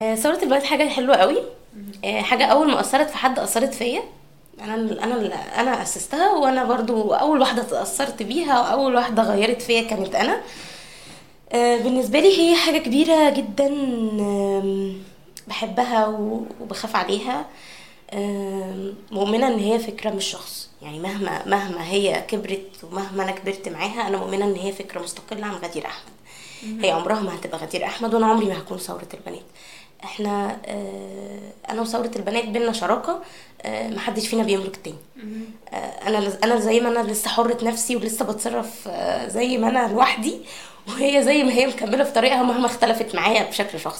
آه، ثورة البنات حاجة حلوة قوي آه، حاجة أول ما أثرت في حد أثرت فيا أنا أنا أنا أسستها وأنا برضو أول واحدة تأثرت بيها وأول واحدة غيرت فيا كانت أنا آه، بالنسبة لي هي حاجة كبيرة جدا آم، بحبها و- وبخاف عليها آم، مؤمنة إن هي فكرة مش شخص يعني مهما مهما هي كبرت ومهما أنا كبرت معاها أنا مؤمنة إن هي فكرة مستقلة عن غدير أحمد هي عمرها ما هتبقى غدير أحمد وأنا عمري ما هكون ثورة البنات احنا آه، انا وثوره البنات بينا شراكه آه، محدش فينا بيملك التاني آه، انا انا زي ما انا لسه حره نفسي ولسه بتصرف آه، زي ما انا لوحدي وهي زي ما هي مكمله في طريقها مهما اختلفت معايا بشكل شخصي